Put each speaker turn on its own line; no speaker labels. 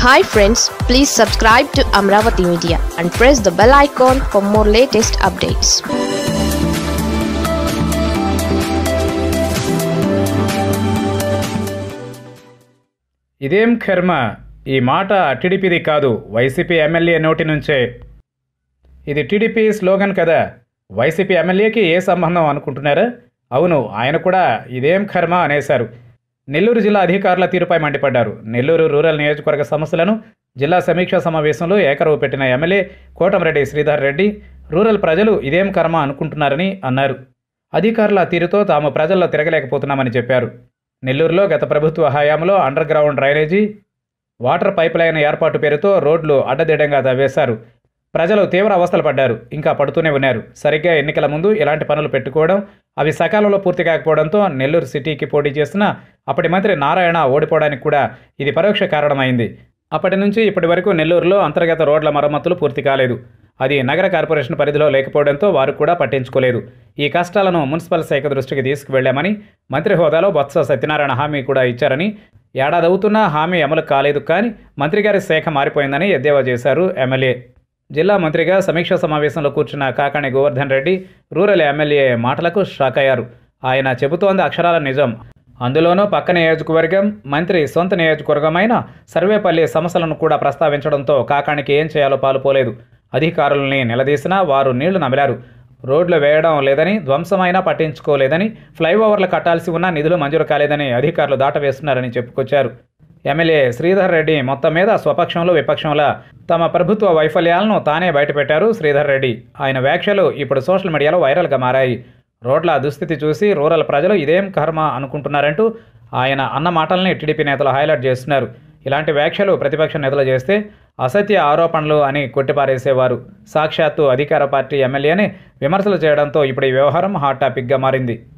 hi friends please subscribe to Amaravati media and press the bell icon for more latest updates
ఇదేం కర్మ ఈ మాట టీడీపీది కాదు వైసీపీ ఎమ్మెల్యే నోటి నుంచే ఇది టీడీపీ స్లోగన్ కదా వైసీపీ ఎమ్మెల్యేకి ఏ సంబంధం అనుకుంటున్నారా అవును ఆయన కూడా ఇదేం కర్మ అనేశారు నెల్లూరు జిల్లా అధికారుల తీరుపై మండిపడ్డారు నెల్లూరు రూరల్ నియోజకవర్గ సమస్యలను జిల్లా సమీక్షా సమావేశంలో ఏకరవు పెట్టిన ఎమ్మెల్యే కోటంరెడ్డి శ్రీధర్ రెడ్డి రూరల్ ప్రజలు ఇదేం కర్మ అనుకుంటున్నారని అన్నారు అధికారుల తీరుతో తాము ప్రజల్లో తిరగలేకపోతున్నామని చెప్పారు నెల్లూరులో గత ప్రభుత్వ హయాంలో underground drainage water pipeline ఏర్పాటు పేరుతో రోడ్లు అడ్డదిడ్డంగా తవ్వేశారు ప్రజలు తీవ్ర అవస్థలు పడ్డారు ఇంకా పడుతూనే ఉన్నారు సరిగ్గా ఎన్నికల ముందు ఇలాంటి పనులు పెట్టుకోవడం అవి సకాలంలో పూర్తి కాకపోవడంతో నెల్లూరు సిటీకి పోటీ చేసిన అప్పటి మంత్రి నారాయణ ఓడిపోవడానికి కూడా ఇది పరోక్ష కారణమైంది అప్పటి నుంచి ఇప్పటి వరకు నెల్లూరులో అంతర్గత రోడ్ల మరమ్మతులు పూర్తి కాలేదు అది నగర కార్పొరేషన్ పరిధిలో లేకపోవడంతో వారు కూడా పట్టించుకోలేదు ఈ కష్టాలను మున్సిపల్ శాఖ దృష్టికి తీసుకువెళ్లామని మంత్రి హోదాలో బొత్స సత్యనారాయణ హామీ కూడా ఇచ్చారని ఏడాది అవుతున్నా హామీ అమలు కాలేదు కానీ మంత్రి గారి శాఖ మారిపోయిందని ఎద్దేవా చేశారు ఎమ్మెల్యే జిల్లా మంత్రిగా సమీక్షా సమావేశంలో కూర్చున్న కాకాణి గోవర్ధన్ రెడ్డి రూరల్ ఎమ్మెల్యే మాటలకు షాక్ అయ్యారు ఆయన చెబుతోంది అక్షరాల నిజం అందులోనూ పక్క నియోజకవర్గం మంత్రి సొంత నియోజకవర్గమైన సర్వేపల్లి సమస్యలను కూడా ప్రస్తావించడంతో కాకానికి ఏం చేయాలో పాలుపోలేదు అధికారుల్ని నిలదీసినా వారు నీళ్లు నమిలారు రోడ్లు వేయడం లేదని ధ్వంసమైనా పట్టించుకోలేదని ఫ్లైఓవర్లు కట్టాల్సి ఉన్న నిధులు మంజూరు కాలేదని అధికారులు దాటవేస్తున్నారని చెప్పుకొచ్చారు ఎమ్మెల్యే శ్రీధర్ రెడ్డి మొత్తం మీద స్వపక్షంలో విపక్షంలో తమ ప్రభుత్వ వైఫల్యాలను తానే బయటపెట్టారు శ్రీధర్ రెడ్డి ఆయన వ్యాఖ్యలు ఇప్పుడు సోషల్ మీడియాలో వైరల్గా మారాయి రోడ్ల దుస్థితి చూసి రూరల్ ప్రజలు ఇదేం కర్మ అనుకుంటున్నారంటూ ఆయన అన్న మాటల్ని టీడీపీ నేతలు హైలైట్ చేస్తున్నారు ఇలాంటి వ్యాఖ్యలు ప్రతిపక్ష నేతలు చేస్తే అసత్య ఆరోపణలు అని కొట్టిపారేసేవారు సాక్షాత్తు అధికార పార్టీ ఎమ్మెల్యేనే విమర్శలు చేయడంతో ఇప్పుడు ఈ వ్యవహారం హాట్ టాపిక్గా మారింది